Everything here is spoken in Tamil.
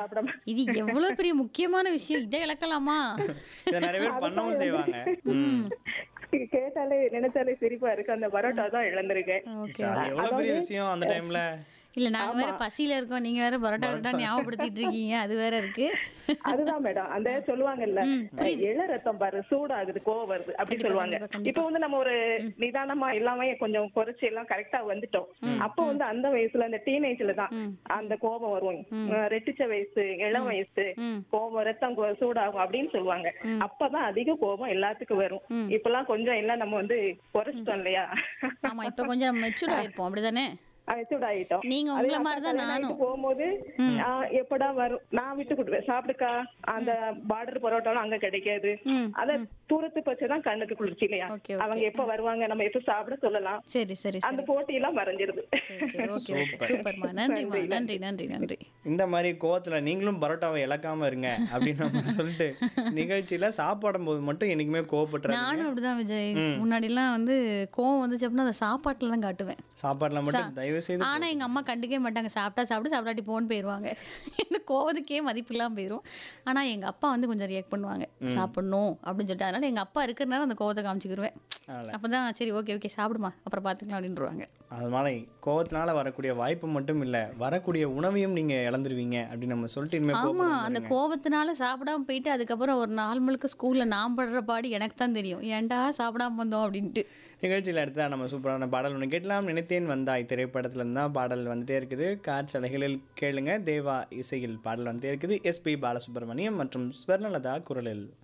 சாப்பிடாம இது எவ்வளவு பெரிய முக்கியமான விஷயம் இதை இழக்கலாமா இதை நிறைய பேர் பண்ணவும் செய்வாங்க ம். கேட்டாலே நினைச்சாலே சிரிப்பா இருக்கு அந்த பரோட்டா தான் இழந்திருக்கேன் ஓகே அது எவ்வளவு பெரிய விஷயம் அந்த டைம்ல இல்ல நாங்க வேற பசியில இருக்கோம் நீங்க வேற பரோட்டா விட்டா ஞாபகப்படுத்திட்டு இருக்கீங்க அது வேற இருக்கு அதுதான் மேடம் அந்த சொல்லுவாங்கல்ல இள ரத்தம் பாரு சூடாகுது கோவம் வருது அப்படி கண்டிப்பா, சொல்லுவாங்க கண்டிப்பா, கண்டிப்பா. இப்ப வந்து நம்ம ஒரு நிதானமா எல்லாமே கொஞ்சம் குறைச்சு எல்லாம் கரெக்டா வந்துட்டோம் அப்போ வந்து அந்த வயசுல அந்த டீனேஜ்ல தான் அந்த கோபம் வரும் அஹ் ரெட்டிச்ச வயசு இளம் வயசு ம். கோபம் ரத்தம் கொ- சூடாகும் அப்படின்னு சொல்லுவாங்க அப்பதான் அதிக கோபம் எல்லாத்துக்கும் வரும் இப்பெல்லாம் கொஞ்சம் எல்லாம் நம்ம வந்து குறைச்சிட்டோம் இல்லையா ஆமா இப்ப கொஞ்சம் மெச்சூர் ஆயிருப்போம் அப்படிதானே சூடாயிட்டோம் நீங்க அதே உங்களை அக்கா மாதிரி தான் கல்யாணம் நானும் ஆயிட்டு போகும்போது ஆ, எப்படா வரும் நான் விட்டு கொடுப்பேன் சாப்பிடுக்கா அந்த பார்டர் பரோட்டாலாம் அங்க கிடைக்காது ம், அத தூரத்து பச்சைதான் கண்ணுக்கு குளிர்ச்சி இல்லையா ஓகே, ஓகே. அவங்க எப்ப வருவாங்க நம்ம எப்ப சாப்பிட சொல்லலாம் சரி சரி அந்த சரி போட்டி எல்லாம் மறைஞ்சிருது சரி சரி ஓகே ஓகே சூப்பர்மா நன்றிமா நன்றி நன்றி நன்றி இந்த மாதிரி கோவத்துல நீங்களும் பரோட்டாவை இழக்காம இருங்க அப்படின்னு நம்ம சொல்லிட்டு நிகழ்ச்சியில சாப்பிடும் போது மட்டும் என்னைக்குமே கோவப்பட்டுறாங்க நானும் அப்படிதான் விஜய் முன்னாடி எல்லாம் வந்து கோவம் வந்துச்சு அப்படின்னா அந்த சாப்பாட்டுல தான் காட்டுவேன் சாப்பாடுல மட்டும் தயவு செய்து ஆனா எங்க அம்மா கண்டுக்கவே மாட்டாங்க சாப்பிட்டா சாப்பிட்டு சாப்பிடாட்டி போன்னு போயிருவாங்க எனக்கு கோவத்துக்கே மதிப்பு இல்லாம போயிரும் ஆனா எங்க அப்பா வந்து கொஞ்சம் ரியாக்ட் பண்ணுவாங்க சாப்பிடணும் அப்படின்னு சொல்லிட்டு அதனால எங்க அப்பா இருக்கிறனால அந்த கோவத்தை காமிச்சுக்கிருவேன் அதனால. அப்பதான் சரி ஓகே ஓகே சாப்பிடுமா அப்புறம் பாத்துக்கலாம் அப்படின்றாங்க அது மாதிரி கோவத்தினால வரக்கூடிய வாய்ப்பு மட்டும் இல்ல வரக்கூடிய உணவையும் நீங்க இழந்துருவீங்க அப்படின்னு நம்ம சொல்லிட்டு இனிமே ஆமா கோவப்படாம அந்த இருங்க. கோவத்தினால சாப்பிடாம போயிட்டு அதுக்கப்புறம் ஒரு நாள் முழுக்க ஸ்கூல்ல நான் படுற பாடு எனக்கு தான் தெரியும் ஏன்டா சாப்பிடாம வந்தோம் அப்படின்ட்டு நிகழ்ச்சியில் அடுத்தா நம்ம சூப்பரான பாடல் ஒன்று கேட்கலாம் நினைத்தேன் வந்தாய் திரைப்படத்துல இருந்து தான் பாடல் வந்துட்டே இருக்குது காற்றலைகளில் கேளுங்க தேவா இசையில் பாடல் வந்துட்டே இருக்குது எஸ்பி பாலசுப்ரமணியம் மற்றும் ஸ்வர்ணலதா குரலில்